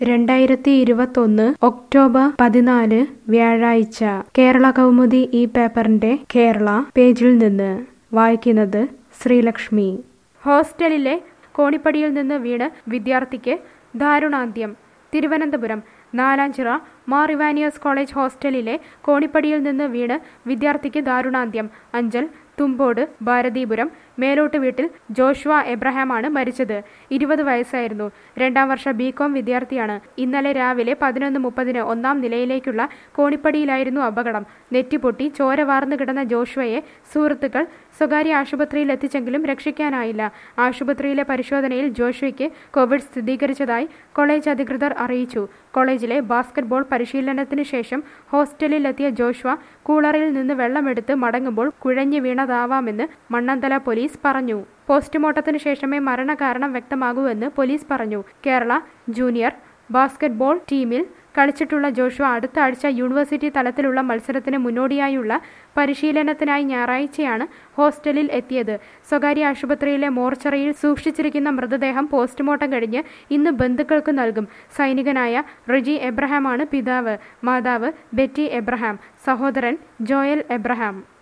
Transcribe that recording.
രണ്ടായിരത്തി ഇരുപത്തൊന്ന് ഒക്ടോബർ പതിനാല് വ്യാഴാഴ്ച കേരള കൗമുദി ഈ പേപ്പറിന്റെ കേരള പേജിൽ നിന്ന് വായിക്കുന്നത് ശ്രീലക്ഷ്മി ഹോസ്റ്റലിലെ കോണിപ്പടിയിൽ നിന്ന് വീണ് വിദ്യാർത്ഥിക്ക് ദാരുണാന്ത്യം തിരുവനന്തപുരം നാലാഞ്ചിറ മാർ ഇവാനിയസ് കോളേജ് ഹോസ്റ്റലിലെ കോണിപ്പടിയിൽ നിന്ന് വീണ് വിദ്യാർത്ഥിക്ക് ദാരുണാന്ത്യം അഞ്ചൽ തുമ്പോട് ഭാരതീപുരം മേലോട്ട് വീട്ടിൽ ജോഷ്വ എബ്രഹാമാണ് മരിച്ചത് ഇരുപത് വയസ്സായിരുന്നു രണ്ടാം വർഷ ബികോം വിദ്യാർത്ഥിയാണ് ഇന്നലെ രാവിലെ പതിനൊന്ന് മുപ്പതിന് ഒന്നാം നിലയിലേക്കുള്ള കോണിപ്പടിയിലായിരുന്നു അപകടം നെറ്റിപ്പൊട്ടി ചോര വാർന്നു കിടന്ന ജോഷ്വയെ സുഹൃത്തുക്കൾ സ്വകാര്യ ആശുപത്രിയിൽ എത്തിച്ചെങ്കിലും രക്ഷിക്കാനായില്ല ആശുപത്രിയിലെ പരിശോധനയിൽ ജോഷ്വയ്ക്ക് കോവിഡ് സ്ഥിരീകരിച്ചതായി കോളേജ് അധികൃതർ അറിയിച്ചു കോളേജിലെ ബാസ്കറ്റ്ബോൾ പരിശീലനത്തിന് ശേഷം ഹോസ്റ്റലിലെത്തിയ ജോഷ്വ കൂളറിൽ നിന്ന് വെള്ളമെടുത്ത് മടങ്ങുമ്പോൾ കുഴഞ്ഞു വീണതാവാമെന്ന് മണ്ണന്തല പോലീസ് പറഞ്ഞു പോസ്റ്റ്മോർട്ടത്തിന് ശേഷമേ മരണകാരണം വ്യക്തമാകൂവെന്ന് പോലീസ് പറഞ്ഞു കേരള ജൂനിയർ ബാസ്കറ്റ്ബോൾ ടീമിൽ കളിച്ചിട്ടുള്ള ജോഷുവ അടുത്ത ആഴ്ച യൂണിവേഴ്സിറ്റി തലത്തിലുള്ള മത്സരത്തിന് മുന്നോടിയായുള്ള പരിശീലനത്തിനായി ഞായറാഴ്ചയാണ് ഹോസ്റ്റലിൽ എത്തിയത് സ്വകാര്യ ആശുപത്രിയിലെ മോർച്ചറിയിൽ സൂക്ഷിച്ചിരിക്കുന്ന മൃതദേഹം പോസ്റ്റ്മോർട്ടം കഴിഞ്ഞ് ഇന്ന് ബന്ധുക്കൾക്ക് നൽകും സൈനികനായ റിജി എബ്രഹാമാണ് പിതാവ് മാതാവ് ബെറ്റി എബ്രഹാം സഹോദരൻ ജോയൽ എബ്രഹാം